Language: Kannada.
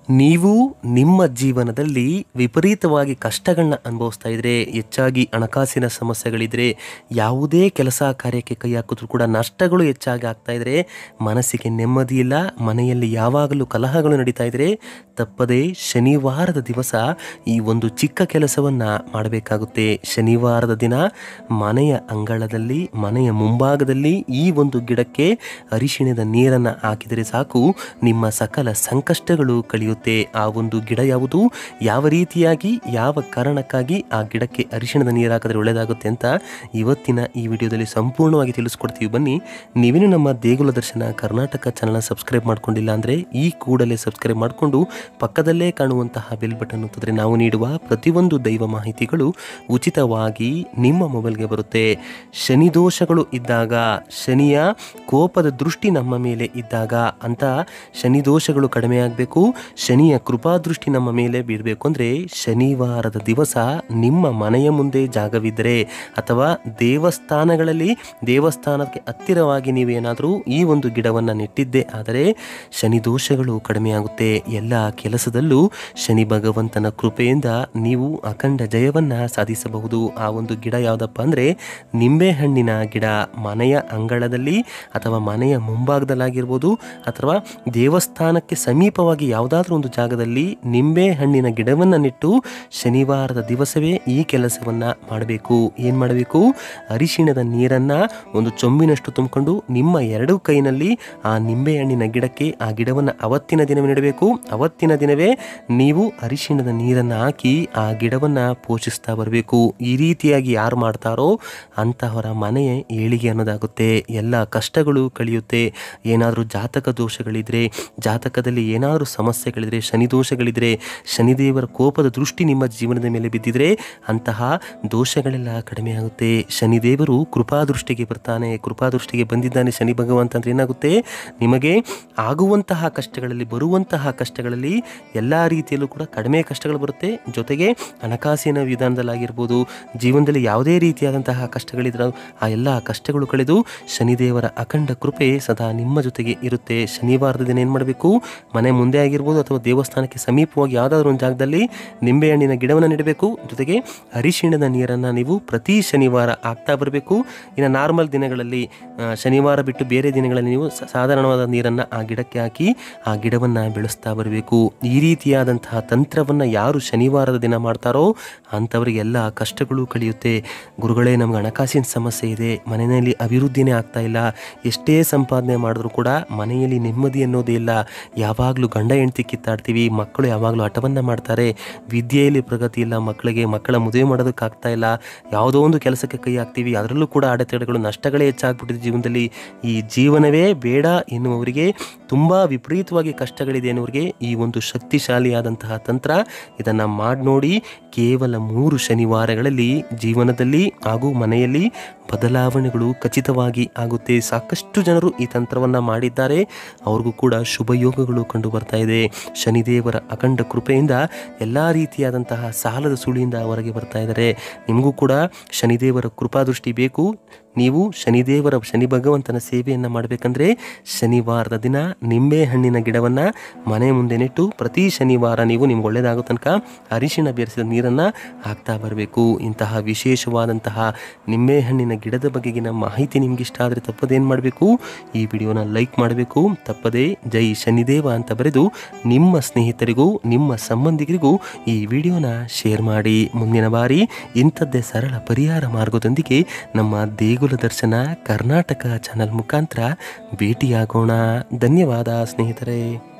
ನೀವು ನಿಮ್ಮ ಜೀವನದಲ್ಲಿ ವಿಪರೀತವಾಗಿ ಕಷ್ಟಗಳನ್ನ ಅನುಭವಿಸ್ತಾ ಇದ್ರೆ ಹೆಚ್ಚಾಗಿ ಹಣಕಾಸಿನ ಸಮಸ್ಯೆಗಳಿದ್ರೆ ಯಾವುದೇ ಕೆಲಸ ಕಾರ್ಯಕ್ಕೆ ಕೈ ಹಾಕಿದ್ರು ಕೂಡ ನಷ್ಟಗಳು ಹೆಚ್ಚಾಗಿ ಆಗ್ತಾ ಇದ್ರೆ ಮನಸ್ಸಿಗೆ ನೆಮ್ಮದಿ ಇಲ್ಲ ಮನೆಯಲ್ಲಿ ಯಾವಾಗಲೂ ಕಲಹಗಳು ನಡೀತಾ ಇದ್ರೆ ತಪ್ಪದೇ ಶನಿವಾರದ ದಿವಸ ಈ ಒಂದು ಚಿಕ್ಕ ಕೆಲಸವನ್ನ ಮಾಡಬೇಕಾಗುತ್ತೆ ಶನಿವಾರದ ದಿನ ಮನೆಯ ಅಂಗಳದಲ್ಲಿ ಮನೆಯ ಮುಂಭಾಗದಲ್ಲಿ ಈ ಒಂದು ಗಿಡಕ್ಕೆ ಅರಿಶಿಣದ ನೀರನ್ನು ಹಾಕಿದರೆ ಸಾಕು ನಿಮ್ಮ ಸಕಲ ಸಂಕಷ್ಟಗಳು ಕಳೆಯುತ್ತೆ ಆ ಒಂದು ಗಿಡ ಯಾವುದು ಯಾವ ರೀತಿಯಾಗಿ ಯಾವ ಕಾರಣಕ್ಕಾಗಿ ಆ ಗಿಡಕ್ಕೆ ಅರಿಶಿಣದ ನೀರು ಹಾಕಿದ್ರೆ ಒಳ್ಳೆಯದಾಗುತ್ತೆ ಅಂತ ಇವತ್ತಿನ ಈ ವಿಡಿಯೋದಲ್ಲಿ ಸಂಪೂರ್ಣವಾಗಿ ತಿಳಿಸ್ಕೊಡ್ತೀವಿ ಬನ್ನಿ ನೀವೇನು ನಮ್ಮ ದೇಗುಲ ದರ್ಶನ ಕರ್ನಾಟಕ ಚಾನಲ್ನ ಸಬ್ಸ್ಕ್ರೈಬ್ ಮಾಡ್ಕೊಂಡಿಲ್ಲ ಅಂದರೆ ಈ ಕೂಡಲೇ ಸಬ್ಸ್ಕ್ರೈಬ್ ಮಾಡಿಕೊಂಡು ಪಕ್ಕದಲ್ಲೇ ಕಾಣುವಂತಹ ಬೆಲ್ ಬಟನ್ ಒತ್ತಿದ್ರೆ ನಾವು ನೀಡುವ ಪ್ರತಿಯೊಂದು ದೈವ ಮಾಹಿತಿಗಳು ಉಚಿತವಾಗಿ ನಿಮ್ಮ ಮೊಬೈಲ್ಗೆ ಬರುತ್ತೆ ಶನಿ ದೋಷಗಳು ಇದ್ದಾಗ ಶನಿಯ ಕೋಪದ ದೃಷ್ಟಿ ನಮ್ಮ ಮೇಲೆ ಇದ್ದಾಗ ಅಂತ ಶನಿ ದೋಷಗಳು ಕಡಿಮೆ ಆಗಬೇಕು ಶನಿಯ ಕೃಪಾದೃಷ್ಟಿ ನಮ್ಮ ಮೇಲೆ ಬೀಳಬೇಕು ಅಂದರೆ ಶನಿವಾರದ ದಿವಸ ನಿಮ್ಮ ಮನೆಯ ಮುಂದೆ ಜಾಗವಿದ್ದರೆ ಅಥವಾ ದೇವಸ್ಥಾನಗಳಲ್ಲಿ ದೇವಸ್ಥಾನಕ್ಕೆ ಹತ್ತಿರವಾಗಿ ನೀವೇನಾದರೂ ಈ ಒಂದು ಗಿಡವನ್ನು ನೆಟ್ಟಿದ್ದೇ ಆದರೆ ಶನಿ ದೋಷಗಳು ಕಡಿಮೆಯಾಗುತ್ತೆ ಎಲ್ಲ ಕೆಲಸದಲ್ಲೂ ಶನಿ ಭಗವಂತನ ಕೃಪೆಯಿಂದ ನೀವು ಅಖಂಡ ಜಯವನ್ನು ಸಾಧಿಸಬಹುದು ಆ ಒಂದು ಗಿಡ ಯಾವುದಪ್ಪ ಅಂದರೆ ನಿಂಬೆಹಣ್ಣಿನ ಗಿಡ ಮನೆಯ ಅಂಗಳದಲ್ಲಿ ಅಥವಾ ಮನೆಯ ಮುಂಭಾಗದಲ್ಲಾಗಿರ್ಬೋದು ಅಥವಾ ದೇವಸ್ಥಾನಕ್ಕೆ ಸಮೀಪವಾಗಿ ಯಾವುದಾದ್ರೂ ಒಂದು ಜಾಗದಲ್ಲಿ ನಿಂಬೆ ಹಣ್ಣಿನ ಗಿಡವನ್ನು ನೆಟ್ಟು ಶನಿವಾರದ ದಿವಸವೇ ಈ ಕೆಲಸವನ್ನು ಮಾಡಬೇಕು ಏನು ಮಾಡಬೇಕು ಅರಿಶಿಣದ ನೀರನ್ನು ಒಂದು ಚೊಂಬಿನಷ್ಟು ತುಂಬಿಕೊಂಡು ನಿಮ್ಮ ಎರಡು ಕೈನಲ್ಲಿ ಆ ನಿಂಬೆ ಹಣ್ಣಿನ ಗಿಡಕ್ಕೆ ಆ ಗಿಡವನ್ನು ಅವತ್ತಿನ ದಿನವೇ ನೆಡಬೇಕು ಅವತ್ತಿನ ದಿನವೇ ನೀವು ಅರಿಶಿಣದ ನೀರನ್ನು ಹಾಕಿ ಆ ಗಿಡವನ್ನು ಪೋಷಿಸ್ತಾ ಬರಬೇಕು ಈ ರೀತಿಯಾಗಿ ಯಾರು ಮಾಡ್ತಾರೋ ಅಂತಹವರ ಮನೆಯ ಏಳಿಗೆ ಅನ್ನೋದಾಗುತ್ತೆ ಎಲ್ಲ ಕಷ್ಟಗಳು ಕಳೆಯುತ್ತೆ ಏನಾದರೂ ಜಾತಕ ದೋಷಗಳಿದ್ರೆ ಜಾತಕದಲ್ಲಿ ಏನಾದರೂ ಸಮಸ್ಯೆಗಳಿದ್ರೆ ಶನಿ ದೋಷಗಳಿದ್ರೆ ಶನಿದೇವರ ಕೋಪದ ದೃಷ್ಟಿ ನಿಮ್ಮ ಜೀವನದ ಮೇಲೆ ಬಿದ್ದಿದ್ರೆ ಅಂತಹ ದೋಷಗಳೆಲ್ಲ ಕಡಿಮೆ ಆಗುತ್ತೆ ಶನಿದೇವರು ಕೃಪಾದೃಷ್ಟಿಗೆ ಬರ್ತಾನೆ ಕೃಪಾದೃಷ್ಟಿಗೆ ಬಂದಿದ್ದಾನೆ ಶನಿ ಭಗವಂತ ಅಂದ್ರೆ ಏನಾಗುತ್ತೆ ನಿಮಗೆ ಆಗುವಂತಹ ಕಷ್ಟಗಳಲ್ಲಿ ಬರುವಂತಹ ಕಷ್ಟಗಳಲ್ಲಿ ಎಲ್ಲ ರೀತಿಯಲ್ಲೂ ಕೂಡ ಕಡಿಮೆ ಕಷ್ಟಗಳು ಬರುತ್ತೆ ಜೊತೆಗೆ ಹಣಕಾಸಿನ ವಿಧಾನದಲ್ಲಾಗಿರ್ಬೋದು ಜೀವನದಲ್ಲಿ ಯಾವುದೇ ರೀತಿಯಾದಂತಹ ಕಷ್ಟಗಳಿದ್ರೆ ಆ ಎಲ್ಲ ಕಷ್ಟಗಳು ಕಳೆದು ಶನಿದೇವರ ಅಖಂಡ ಕೃಪೆ ಸದಾ ನಿಮ್ಮ ಜೊತೆಗೆ ಇರುತ್ತೆ ಶನಿವಾರದ ದಿನ ಏನು ಮಾಡಬೇಕು ಮನೆ ಮುಂದೆ ಆಗಿರ್ಬೋದು ಅಥವಾ ದೇವಸ್ಥಾನಕ್ಕೆ ಸಮೀಪವಾಗಿ ಯಾವುದಾದ್ರೂ ಒಂದು ಜಾಗದಲ್ಲಿ ನಿಂಬೆಹಣ್ಣಿನ ಗಿಡವನ್ನು ನೆಡಬೇಕು ಜೊತೆಗೆ ಅರಿಶಿಣದ ನೀರನ್ನು ನೀವು ಪ್ರತಿ ಶನಿವಾರ ಆಗ್ತಾ ಬರಬೇಕು ಇನ್ನು ನಾರ್ಮಲ್ ದಿನಗಳಲ್ಲಿ ಆ, ಶನಿವಾರ ಬಿಟ್ಟು ಬೇರೆ ದಿನಗಳಲ್ಲಿ ನೀವು ಸ- ಸಾಧಾರಣವಾದ ನೀರನ್ನು ಆ ಗಿಡಕ್ಕೆ ಹಾಕಿ ಆ ಗಿಡವನ್ನು ಬೆಳೆಸ್ತಾ ಬರಬೇಕು ಈ ರೀತಿಯಾದಂತಹ ತಂತ್ರವನ್ನು ಯಾರು ಶನಿವಾರದ ದಿನ ಮಾಡ್ತಾರೋ ಅಂಥವರಿಗೆಲ್ಲ ಕಷ್ಟಗಳು ಕಳೆಯುತ್ತೆ ಗುರುಗಳೇ ನಮ್ಗೆ ಹಣಕಾಸಿನ ಸಮಸ್ಯೆ ಇದೆ ಮನೆಯಲ್ಲಿ ಅಭಿವೃದ್ಧಿನೇ ಆಗ್ತಾ ಇಲ್ಲ ಎಷ್ಟೇ ಸಂಪಾದನೆ ಮಾಡಿದ್ರು ಕೂಡ ಮನೆಯಲ್ಲಿ ನೆಮ್ಮದಿ ಅನ್ನೋದೇ ಇಲ್ಲ ಯಾವಾಗಲೂ ಗಂಡ ಹೆಂಡತಿ ಕಿತ್ತಾಡ್ತೀವಿ ಮಕ್ಕಳು ಯಾವಾಗಲೂ ಹಠವನ್ನು ಮಾಡ್ತಾರೆ ವಿದ್ಯೆಯಲ್ಲಿ ಪ್ರಗತಿ ಇಲ್ಲ ಮಕ್ಕಳಿಗೆ ಮಕ್ಕಳ ಮದುವೆ ಮಾಡೋದಕ್ಕಾಗ್ತಾ ಇಲ್ಲ ಯಾವುದೋ ಒಂದು ಕೆಲಸಕ್ಕೆ ಕೈ ಹಾಕ್ತೀವಿ ಅದರಲ್ಲೂ ಕೂಡ ಅಡೆತಡೆಗಳು ನಷ್ಟಗಳೇ ಹೆಚ್ಚಾಗ್ಬಿಟ್ಟಿದೆ ಜೀವನದಲ್ಲಿ ಈ ಜೀವನವೇ ಬೇಡ ಎನ್ನುವವರಿಗೆ ತುಂಬ ವಿಪರೀತವಾಗಿ ಕಷ್ಟಗಳಿದೆ ಎನ್ನುವರಿಗೆ ಈ ಒಂದು ಶಕ್ತಿಶಾಲಿಯಾದಂತಹ ತಂತ್ರ ಇದನ್ನು ಮಾಡಿ ನೋಡಿ ಕೇವಲ ಮೂರು ಶನಿವಾರಗಳಲ್ಲಿ ಜೀವನದಲ್ಲಿ ಹಾಗೂ ಮನೆಯಲ್ಲಿ ಬದಲಾವಣೆಗಳು ಖಚಿತವಾಗಿ ಆಗುತ್ತೆ ಸಾಕಷ್ಟು ಜನರು ಈ ತಂತ್ರವನ್ನು ಮಾಡಿದ್ದಾರೆ ಅವ್ರಿಗೂ ಕೂಡ ಶುಭ ಯೋಗಗಳು ಕಂಡು ಬರ್ತಾ ಇದೆ ಶನಿದೇವರ ಅಖಂಡ ಕೃಪೆಯಿಂದ ಎಲ್ಲ ರೀತಿಯಾದಂತಹ ಸಾಲದ ಸುಳಿಯಿಂದ ಹೊರಗೆ ಬರ್ತಾ ಇದ್ದಾರೆ ನಿಮಗೂ ಕೂಡ ಶನಿದೇವರ ಕೃಪಾದೃಷ್ಟಿ ಬೇಕು ನೀವು ಶನಿದೇವರ ಶನಿ ಭಗವಂತನ ಸೇವೆಯನ್ನು ಮಾಡಬೇಕಂದ್ರೆ ಶನಿವಾರದ ದಿನ ನಿಂಬೆ ಹಣ್ಣಿನ ಗಿಡವನ್ನು ಮನೆ ಮುಂದೆ ನೆಟ್ಟು ಪ್ರತಿ ಶನಿವಾರ ನೀವು ನಿಮ್ಗೆ ಒಳ್ಳೆಯದಾಗೋ ತನಕ ಅರಿಶಿಣ ಬೆರೆಸಿದ ನೀರನ್ನು ಹಾಕ್ತಾ ಬರಬೇಕು ಇಂತಹ ವಿಶೇಷವಾದಂತಹ ನಿಂಬೆ ಹಣ್ಣಿನ ಗಿಡದ ಬಗೆಗಿನ ಮಾಹಿತಿ ನಿಮ್ಗೆ ಇಷ್ಟ ಆದರೆ ತಪ್ಪದೇನು ಮಾಡಬೇಕು ಈ ವಿಡಿಯೋನ ಲೈಕ್ ಮಾಡಬೇಕು ತಪ್ಪದೇ ಜೈ ಶನಿದೇವ ಅಂತ ಬರೆದು ನಿಮ್ಮ ಸ್ನೇಹಿತರಿಗೂ ನಿಮ್ಮ ಸಂಬಂಧಿಕರಿಗೂ ಈ ವಿಡಿಯೋನ ಶೇರ್ ಮಾಡಿ ಮುಂದಿನ ಬಾರಿ ಇಂಥದ್ದೇ ಸರಳ ಪರಿಹಾರ ಮಾರ್ಗದೊಂದಿಗೆ ನಮ್ಮ ದೇಗುಲ ದರ್ಶನ ಕರ್ನಾಟಕ ಚಾನಲ್ ಮುಖಾಂತರ ಭೇಟಿಯಾಗೋಣ ಧನ್ಯವಾದ ಸ್ನೇಹಿತರೆ